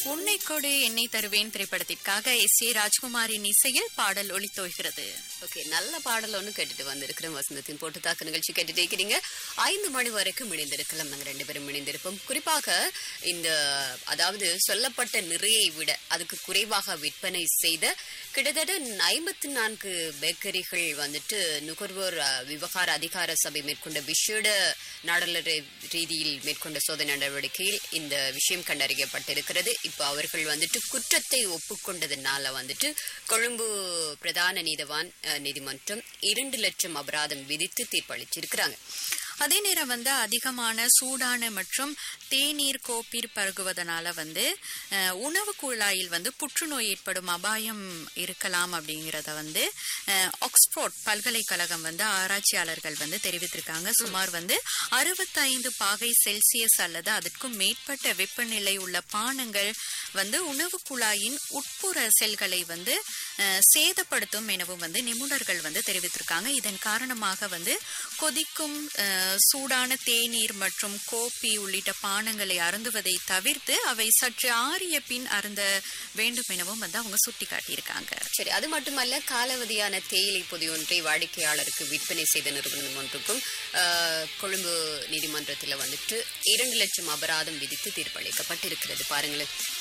உன்னை கொடு என்னை தருவேன் திரைப்படத்திற்காக எஸ் ஏ ராஜ்குமாரின் இசையில் பாடல் ஒளித்தோய்கிறது ஓகே நல்ல பாடல் ஒன்று கேட்டுட்டு வந்திருக்கிறோம் வசந்தத்தின் போட்டு தாக்கு நிகழ்ச்சி கேட்டுட்டு இருக்கிறீங்க ஐந்து மணி வரைக்கும் இணைந்திருக்கலாம் நாங்கள் ரெண்டு பேரும் இணைந்திருப்போம் குறிப்பாக இந்த அதாவது சொல்லப்பட்ட நிறையை விட அதுக்கு குறைவாக விற்பனை செய்த கிட்டத்தட்ட ஐம்பத்தி நான்கு பேக்கரிகள் வந்துட்டு நுகர்வோர் அஹ், விவகார அதிகார சபை மேற்கொண்ட விஷேட நாடாளுமன்ற ரீதியில் மேற்கொண்ட சோதனை நடவடிக்கையில் இந்த விஷயம் கண்டறியப்பட்டிருக்கிறது இப்போ அவர்கள் வந்துட்டு குற்றத்தை ஒப்புக்கொண்டதுனால வந்துட்டு கொழும்பு பிரதான நீதவான் அஹ், நீதிமன்றம் இரண்டு லட்சம் அபராதம் விதித்து தீர்ப்பளிச்சிருக்கிறாங்க அதே நேரம் வந்து அதிகமான சூடான மற்றும் தேநீர் கோப்பீர் பருகுவதனால வந்து அஹ், உணவு குழாயில் வந்து புற்றுநோய் ஏற்படும் அபாயம் இருக்கலாம் அப்படிங்கறத வந்து அஹ், ஆக்ஸ்போர்ட் பல்கலைக்கழகம் வந்து ஆராய்ச்சியாளர்கள் வந்து தெரிவித்திருக்காங்க சுமார் வந்து அறுபத்தைந்து பாகை செல்சியஸ் அல்லது அதற்கும் மேற்பட்ட வெப்பநிலை உள்ள பானங்கள் வந்து உணவு குழாயின் உட்புற செல்களை வந்து அஹ், சேதப்படுத்தும் எனவும் வந்து நிபுணர்கள் வந்து தெரிவித்திருக்காங்க இதன் காரணமாக வந்து கொதிக்கும் அஹ், சூடான தேநீர் மற்றும் கோப்பி உள்ளிட்ட பானங்களை அருந்துவதை தவிர்த்து அவை சற்று ஆறிய பின் அருந்த வேண்டும் எனவும் வந்து அவங்க சுட்டிக்காட்டியிருக்காங்க சரி அது மட்டுமல்ல காலாவதியான தேயிலை பொதி ஒன்றை வாடிக்கையாளருக்கு விற்பனை செய்த நிறுவனம் ஒன்றுக்கும் அஹ், கொழும்பு நீதிமன்றத்தில் வந்துட்டு இரண்டு லட்சம் அபராதம் விதித்து தீர்ப்பளிக்கப்பட்டிருக்கிறது பாருங்களேன்